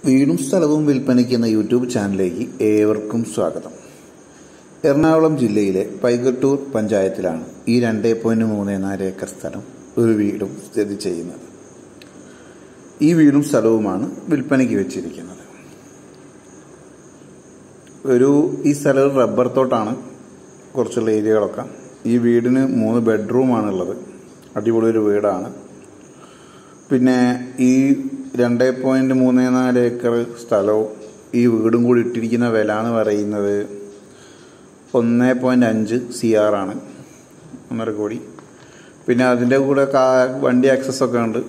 വീടും സ്ഥലവും വിൽപ്പനയ്ക്ക് എന്ന യൂട്യൂബ് ചാനലിലേക്ക് ഏവർക്കും സ്വാഗതം എറണാകുളം ജില്ലയിലെ പൈകട്ടൂർ പഞ്ചായത്തിലാണ് ഈ രണ്ട് പോയിന്റ് മൂന്ന് നാല് ഏക്കർ സ്ഥലം ഒരു വീടും സ്ഥിതി ചെയ്യുന്നത് ഈ വീടും സ്ഥലവുമാണ് വിൽപ്പനയ്ക്ക് വെച്ചിരിക്കുന്നത് ഒരു ഈ സ്ഥലം റബ്ബർ തോട്ടാണ് കുറച്ചുള്ള ഏരിയകളൊക്കെ ഈ വീടിന് മൂന്ന് ബെഡ്റൂമാണുള്ളത് അടിപൊളി ഒരു വീടാണ് പിന്നെ ഈ രണ്ട് പോയിന്റ് മൂന്ന് നാല് ഏക്കർ സ്ഥലവും ഈ വീടും കൂടി ഇട്ടിരിക്കുന്ന വില എന്ന് പറയുന്നത് ഒന്ന് പോയിന്റ് അഞ്ച് സി ആർ ആണ് ഒന്നര കോടി പിന്നെ അതിൻ്റെ കൂടെ കാ- വണ്ടി ആക്സസ് ഒക്കെ ഉണ്ട്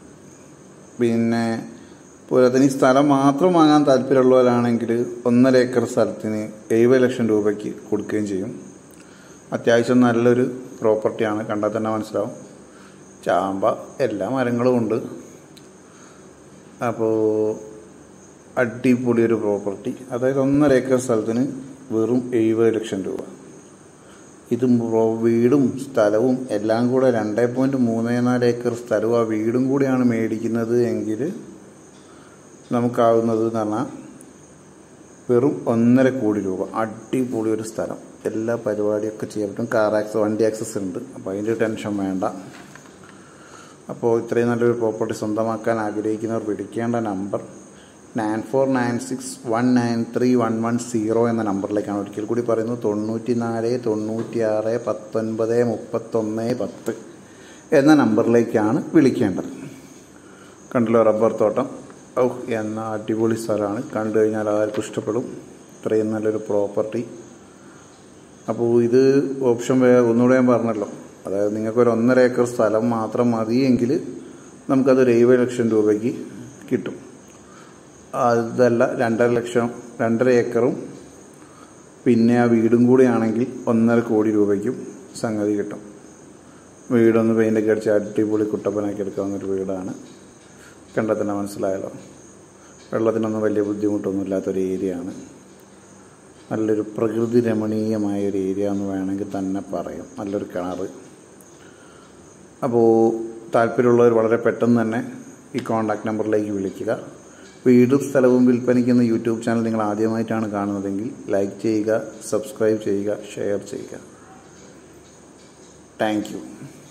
പിന്നെ പോരാത്തതിന് ഈ സ്ഥലം മാത്രം വാങ്ങാൻ താല്പര്യമുള്ളവരാണെങ്കിൽ ഒന്നര ഏക്കർ സ്ഥലത്തിന് എഴുപത് ലക്ഷം രൂപയ്ക്ക് കൊടുക്കുകയും ചെയ്യും അത്യാവശ്യം നല്ലൊരു പ്രോപ്പർട്ടിയാണ് കണ്ടാൽ തന്നെ മനസ്സിലാവും ചാമ്പ എല്ലാ മരങ്ങളും ഉണ്ട് അപ്പോൾ അടിപൊളി ഒരു പ്രോപ്പർട്ടി അതായത് ഒന്നര ഏക്കർ സ്ഥലത്തിന് വെറും എഴുപത് ലക്ഷം രൂപ ഇത് പ്രോ- വീടും സ്ഥലവും എല്ലാം കൂടെ രണ്ട് പോയിന്റ് മൂന്ന് നാല് ഏക്കർ സ്ഥലവും ആ വീടും കൂടിയാണ് മേടിക്കുന്നത് എങ്കിൽ നമുക്കാവുന്നത് എന്ന് പറഞ്ഞാൽ വെറും ഒന്നര കോടി രൂപ അടിപൊളി ഒരു സ്ഥലം എല്ലാ പരിപാടിയൊക്കെ ചെയ്യാൻ പറ്റും കാർ ആക്സസ് വണ്ടി ആക്സസ് ഉണ്ട് അപ്പോൾ അതിൻ്റെ ടെൻഷൻ വേണ്ട അപ്പോൾ ഇത്രയും നല്ലൊരു പ്രോപ്പർട്ടി സ്വന്തമാക്കാൻ ആഗ്രഹിക്കുന്നവർ വിളിക്കേണ്ട number nine four nine six one nine three one one zero എന്ന നമ്പറിലേക്കാണ് ഒരിക്കൽ കൂടി പറയുന്നത് തൊണ്ണൂറ്റി നാല് തൊണ്ണൂറ്റി ആറ് പത്തൊൻപത് മുപ്പത്തൊന്ന് പത്ത് എന്ന നമ്പറിലേക്കാണ് വിളിക്കേണ്ടത് കണ്ടല്ലോ റബ്ബർ തോട്ടം ഔ എന്ന അടിപൊളി സ്ഥലമാണ് കണ്ടു കഴിഞ്ഞാൽ ആർക്കും ഇഷ്ടപ്പെടും ഇത്രയും നല്ലൊരു പ്രോപ്പർട്ടി അപ്പോൾ ഇത് ഓപ്ഷൻ വേ ഒന്നുകൂടെ ഞാൻ പറഞ്ഞല്ലോ അതായത് നിങ്ങൾക്കൊരു ഒന്നര ഏക്കർ സ്ഥലം മാത്രം മതിയെങ്കിൽ നമുക്കത് ഒരു എഴുപത് ലക്ഷം രൂപയ്ക്ക് കിട്ടും അതല്ല രണ്ടര ലക്ഷം രണ്ടര ഏക്കറും പിന്നെ ആ വീടും കൂടിയാണെങ്കിൽ ഒന്നര കോടി രൂപയ്ക്കും സംഗതി കിട്ടും വീടൊന്ന് പെയിൻ്റൊക്കെ അടിച്ച് അടിപൊളി കുട്ടപ്പനാക്കി എടുക്കാവുന്ന ഒരു വീടാണ് കണ്ടാൽ തന്നെ മനസ്സിലായല്ലോ വെള്ളത്തിനൊന്നും വലിയ ബുദ്ധിമുട്ടൊന്നും ഇല്ലാത്തൊരു ഏരിയ ആണ് നല്ലൊരു പ്രകൃതി രമണീയമായ ഒരു ഏരിയ എന്ന് വേണമെങ്കിൽ തന്നെ പറയാം നല്ലൊരു കിണറ് അപ്പോൾ താല്പര്യമുള്ളവർ വളരെ പെട്ടെന്ന് തന്നെ ഈ കോൺടാക്ട് നമ്പറിലേക്ക് വിളിക്കുക വീടും സ്ഥലവും വിൽപ്പനയ്ക്കുന്ന യൂട്യൂബ് ചാനൽ നിങ്ങൾ ആദ്യമായിട്ടാണ് കാണുന്നതെങ്കിൽ ലൈക്ക് ചെയ്യുക സബ്സ്ക്രൈബ് ചെയ്യുക ഷെയർ ചെയ്യുക താങ്ക് യു